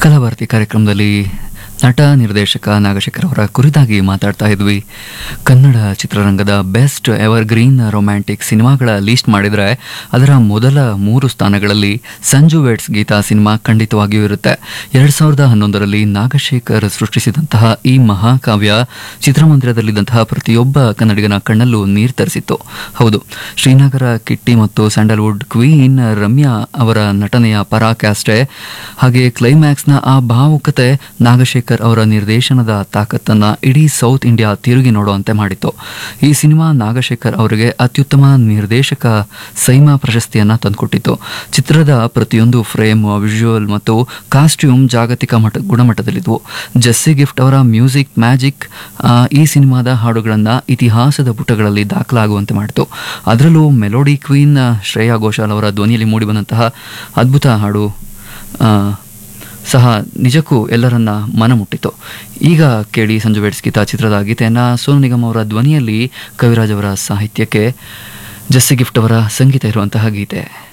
ಕಲಾಭಾರತಿ ಕಾರ್ಯಕ್ರಮದಲ್ಲಿ ನಟ ನಿರ್ದೇಶಕ ನಾಗಶೇಖರ್ ಅವರ ಕುರಿತಾಗಿ ಮಾತಾಡ್ತಾ ಇದ್ವಿ ಕನ್ನಡ ಚಿತ್ರರಂಗದ ಬೆಸ್ಟ್ ಎವರ್ ಗ್ರೀನ್ ರೊಮ್ಯಾಂಟಿಕ್ ಸಿನಿಮಾಗಳ ಲೀಸ್ಟ್ ಮಾಡಿದರೆ ಅದರ ಮೊದಲ ಮೂರು ಸ್ಥಾನಗಳಲ್ಲಿ ಸಂಜು ವೆಟ್ಸ್ ಗೀತಾ ಸಿನಿಮಾ ಖಂಡಿತವಾಗಿಯೂ ಇರುತ್ತೆ ಎರಡು ಸಾವಿರದ ಹನ್ನೊಂದರಲ್ಲಿ ನಾಗಶೇಖರ್ ಸೃಷ್ಟಿಸಿದಂತಹ ಈ ಮಹಾಕಾವ್ಯ ಚಿತ್ರಮಂದಿರದಲ್ಲಿದ್ದಂತಹ ಪ್ರತಿಯೊಬ್ಬ ಕನ್ನಡಿಗನ ಕಣ್ಣಲ್ಲೂ ನೀರು ತರಿಸಿತ್ತು ಹೌದು ಶ್ರೀನಗರ ಕಿಟ್ಟಿ ಮತ್ತು ಸ್ಯಾಂಡಲ್ವುಡ್ ಕ್ವೀನ್ ರಮ್ಯಾ ಅವರ ನಟನೆಯ ಪರಾಕಾಷ್ಠೆ ಹಾಗೆ ಕ್ಲೈಮ್ಯಾಕ್ಸ್ನ ಆ ಭಾವುಕತೆ ನಾಗಶೇಖರ್ ಅವರ ನಿರ್ದೇಶನದ ತಾಕತ್ತನ್ನ ಇಡೀ ಸೌತ್ ಇಂಡಿಯಾ ತಿರುಗಿ ನೋಡುವಂತೆ ಮಾಡಿತ್ತು ಈ ಸಿನಿಮಾ ನಾಗಶೇಖರ್ ಅವರಿಗೆ ಅತ್ಯುತ್ತಮ ನಿರ್ದೇಶಕ ಸೈಮಾ ಪ್ರಶಸ್ತಿಯನ್ನ ತಂದುಕೊಟ್ಟಿತ್ತು ಚಿತ್ರದ ಪ್ರತಿಯೊಂದು ಫ್ರೇಮ್ ವಿಜುವಲ್ ಮತ್ತು ಕಾಸ್ಟ್ಯೂಮ್ ಜಾಗತಿಕ ಮಟ್ಟ ಗುಣಮಟ್ಟದಲ್ಲಿದ್ವು ಜೆಸ್ಸಿ ಗಿಫ್ಟ್ ಅವರ ಮ್ಯೂಸಿಕ್ ಮ್ಯಾಜಿಕ್ ಆ, ಈ ಸಿನಿಮಾದ ಹಾಡುಗಳನ್ನು ಇತಿಹಾಸದ ಪುಟಗಳಲ್ಲಿ ದಾಖಲಾಗುವಂತೆ ಮಾಡಿತು ಅದರಲ್ಲೂ ಮೆಲೋಡಿ ಕ್ವೀನ್ ಶ್ರೇಯಾ ಘೋಷಾಲ್ ಅವರ ಧ್ವನಿಯಲ್ಲಿ ಮೂಡಿಬಂದಂತಹ ಅದ್ಭುತ ಹಾಡು ಆ, ಸಹ ನಿಜಕ್ಕೂ ಎಲ್ಲರನ್ನ ಮನ ಮುಟ್ಟಿತು ಈಗ ಕೇಳಿ ಸಂಜು ವೆಟ್ಸ್ ಗೀತಾ ಚಿತ್ರದ ಗೀತೆಯನ್ನು ಸೋನು ನಿಗಮ್ ಅವರ ಧ್ವನಿಯಲ್ಲಿ ಕವಿರಾಜ್ ಅವರ ಸಾಹಿತ್ಯಕ್ಕೆ ಜಸ್ಸಿ ಗಿಫ್ಟ್ ಅವರ ಸಂಗೀತ ಇರುವಂತಹ ಗೀತೆ